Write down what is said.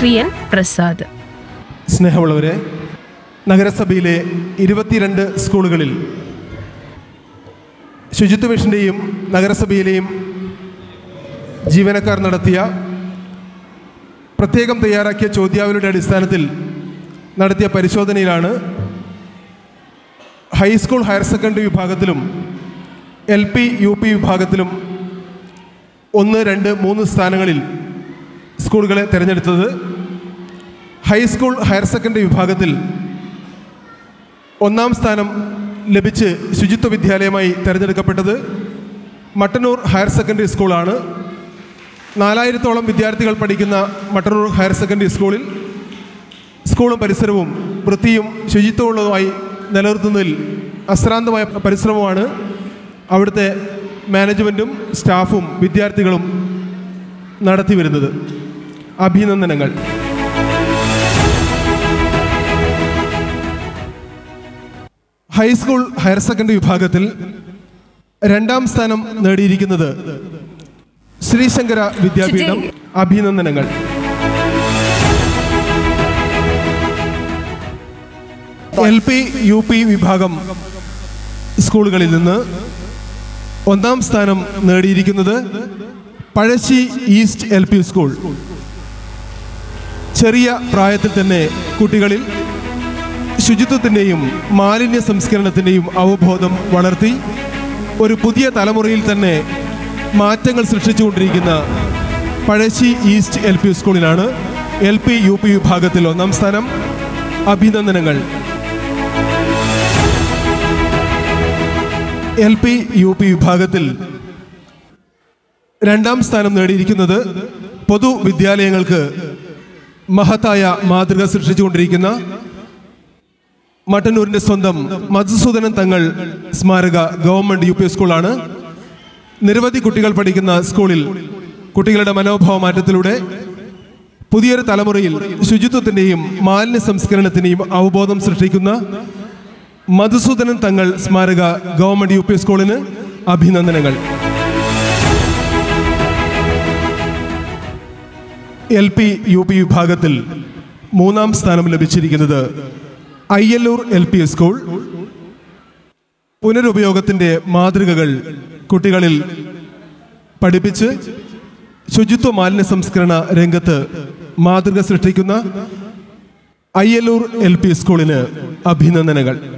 Shri N Prasad സ്നേഹമുള്ളവരെ നഗരസഭയിലെ ഇരുപത്തിരണ്ട് സ്കൂളുകളിൽ ശുചിത്വ മിഷൻ്റെയും നഗരസഭയിലെയും ജീവനക്കാർ നടത്തിയ പ്രത്യേകം തയ്യാറാക്കിയ ചോദ്യാവലിയുടെ അടിസ്ഥാനത്തിൽ നടത്തിയ പരിശോധനയിലാണ് ഹൈസ്കൂൾ ഹയർ സെക്കൻഡറി വിഭാഗത്തിലും എൽ പി യു പി വിഭാഗത്തിലും ഒന്ന് രണ്ട് മൂന്ന് സ്ഥാനങ്ങളിൽ സ്കൂളുകളെ തിരഞ്ഞെടുത്തത് ഹൈസ്കൂൾ ഹയർ സെക്കൻഡറി വിഭാഗത്തിൽ ഒന്നാം സ്ഥാനം ലഭിച്ച് ശുചിത്വ വിദ്യാലയമായി തിരഞ്ഞെടുക്കപ്പെട്ടത് മട്ടന്നൂർ ഹയർ സെക്കൻഡറി സ്കൂളാണ് നാലായിരത്തോളം വിദ്യാർത്ഥികൾ പഠിക്കുന്ന മട്ടന്നൂർ ഹയർ സെക്കൻഡറി സ്കൂളിൽ സ്കൂളും പരിസരവും വൃത്തിയും ശുചിത്വമുള്ളതുമായി നിലനിർത്തുന്നതിൽ അശ്രാന്തമായ പരിശ്രമമാണ് അവിടുത്തെ മാനേജ്മെൻറ്റും സ്റ്റാഫും വിദ്യാർത്ഥികളും നടത്തി വരുന്നത് അഭിനന്ദനങ്ങൾ ഹൈസ്കൂൾ ഹയർ സെക്കൻഡറി വിഭാഗത്തിൽ രണ്ടാം സ്ഥാനം നേടിയിരിക്കുന്നത് ശ്രീശങ്കര വിദ്യാപീഠം അഭിനന്ദനങ്ങൾ എൽ പി യു പി വിഭാഗം സ്കൂളുകളിൽ നിന്ന് ഒന്നാം സ്ഥാനം നേടിയിരിക്കുന്നത് Pazhassi east L P school ചെറിയ പ്രായത്തിൽ തന്നെ കുട്ടികളിൽ ശുചിത്വത്തിൻ്റെയും മാലിന്യ സംസ്കരണത്തിൻ്റെയും അവബോധം വളർത്തി ഒരു പുതിയ തലമുറയിൽ തന്നെ മാറ്റങ്ങൾ സൃഷ്ടിച്ചുകൊണ്ടിരിക്കുന്ന പഴശ്ശി ഈസ്റ്റ് എൽ പി സ്കൂളിലാണ് എൽ പി യു പി വിഭാഗത്തിൽ ഒന്നാം സ്ഥാനം അഭിനന്ദനങ്ങൾ എൽ പി യു പി വിഭാഗത്തിൽ രണ്ടാം സ്ഥാനം നേടിയിരിക്കുന്നത് പൊതുവിദ്യാലയങ്ങൾക്ക് മഹത്തായ മാതൃക സൃഷ്ടിച്ചുകൊണ്ടിരിക്കുന്ന മട്ടന്നൂരിന്റെ സ്വന്തം മധുസൂദനൻ തങ്ങൾ സ്മാരക ഗവൺമെന്റ് യു പി സ്കൂളാണ് നിരവധി കുട്ടികൾ പഠിക്കുന്ന സ്കൂളിൽ കുട്ടികളുടെ മനോഭാവ മാറ്റത്തിലൂടെ പുതിയൊരു തലമുറയിൽ ശുചിത്വത്തിന്റെയും മാലിന്യ സംസ്കരണത്തിന്റെയും അവബോധം സൃഷ്ടിക്കുന്ന മധുസൂദനൻ തങ്ങൾ സ്മാരക ഗവൺമെന്റ് യു പി സ്കൂളിന് അഭിനന്ദനങ്ങൾ എൽ പി യു പി വിഭാഗത്തിൽ മൂന്നാം സ്ഥാനം ലഭിച്ചിരിക്കുന്നത് അയ്യല്ലൂർ എൽ പി സ്കൂൾ പുനരുപയോഗത്തിന്റെ മാതൃകകൾ കുട്ടികളിൽ പഠിപ്പിച്ച് ശുചിത്വ മാലിന്യ സംസ്കരണ രംഗത്ത് മാതൃക സൃഷ്ടിക്കുന്ന അയ്യല്ലൂർ എൽ പി സ്കൂളിന് അഭിനന്ദനങ്ങൾ